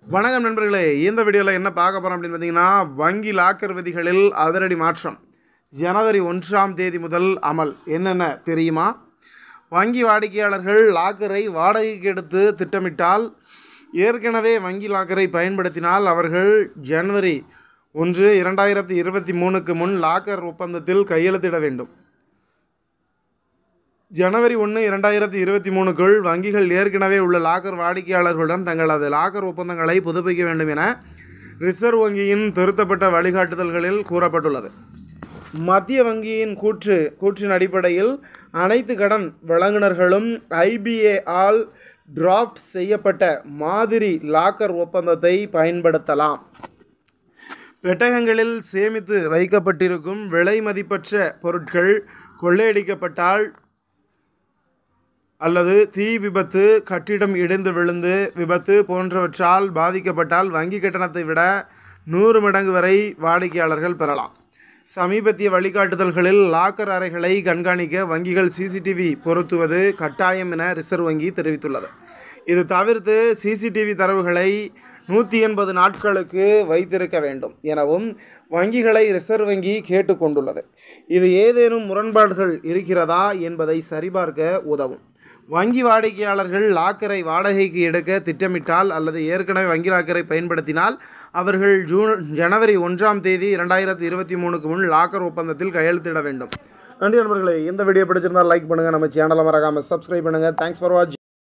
வணக்கம் நண்பர்களே இந்த வீடியோவில் என்ன பார்க்க போகிறோம் அப்படின்னு பார்த்தீங்கன்னா வங்கி லாக்கர் விதிகளில் அதிரடி மாற்றம் ஜனவரி ஒன்றாம் தேதி முதல் அமல் என்னென்ன தெரியுமா வங்கி வாடிக்கையாளர்கள் லாக்கரை வாடகைக்கு எடுத்து திட்டமிட்டால் ஏற்கனவே வங்கி லாக்கரை பயன்படுத்தினால் அவர்கள் ஜனவரி ஒன்று இரண்டாயிரத்தி இருபத்தி மூணுக்கு முன் லாக்கர் ஒப்பந்தத்தில் கையெழுத்திட வேண்டும் ஜனவரி ஒன்று இரண்டாயிரத்தி இருபத்தி மூணுக்குள் வங்கிகள் ஏற்கனவே உள்ள லாக்கர் வாடிக்கையாளர்களுடன் தங்களது லாக்கர் ஒப்பந்தங்களை புதுப்பிக்க வேண்டும் என ரிசர்வ் வங்கியின் திருத்தப்பட்ட வழிகாட்டுதல்களில் கூறப்பட்டுள்ளது மத்திய வங்கியின் கூற்று கூற்றின் அடிப்படையில் அனைத்து கடன் வழங்குனர்களும் ஐபிஏ ஆல் டிராஃப்ட் செய்யப்பட்ட மாதிரி லாக்கர் ஒப்பந்தத்தை பயன்படுத்தலாம் பெட்டகங்களில் சேமித்து வைக்கப்பட்டிருக்கும் விலை மதிப்பற்ற பொருட்கள் கொள்ளையடிக்கப்பட்டால் அல்லது தீ விபத்து கட்டிடம் இடிந்து விழுந்து விபத்து போன்றவற்றால் பாதிக்கப்பட்டால் வங்கி கட்டணத்தை விட நூறு மடங்கு வரை வாடிக்கையாளர்கள் பெறலாம் சமீபத்திய வழிகாட்டுதல்களில் லாக்கர் அறைகளை கண்காணிக்க வங்கிகள் சிசிடிவி பொருத்துவது கட்டாயம் என ரிசர்வ் வங்கி தெரிவித்துள்ளது இது தவிர்த்து சிசிடிவி தரவுகளை நூற்றி எண்பது நாட்களுக்கு வைத்திருக்க வேண்டும் எனவும் வங்கிகளை ரிசர்வ் வங்கி கேட்டுக்கொண்டுள்ளது இது ஏதேனும் முரண்பாடுகள் இருக்கிறதா என்பதை சரிபார்க்க உதவும் வங்கி வாடிக்கையாளர்கள் லாக்கரை வாடகைக்கு எடுக்க திட்டமிட்டால் அல்லது ஏற்கனவே வங்கி லாக்கரை பயன்படுத்தினால் அவர்கள் ஜூன் ஜனவரி ஒன்றாம் தேதி இரண்டாயிரத்தி இருபத்தி மூணுக்கு முன் லாக்கர் ஒப்பந்தத்தில் கையெழுத்திட வேண்டும் நன்றி நண்பர்களே இந்த வீடியோ பிடிச்சிருந்தால் லைக் பண்ணுங்கள் நம்ம சேனலை மறக்காமல் சப்ஸ்கிரைப் பண்ணுங்கள் தேங்க்ஸ் ஃபார் வாட்சிங்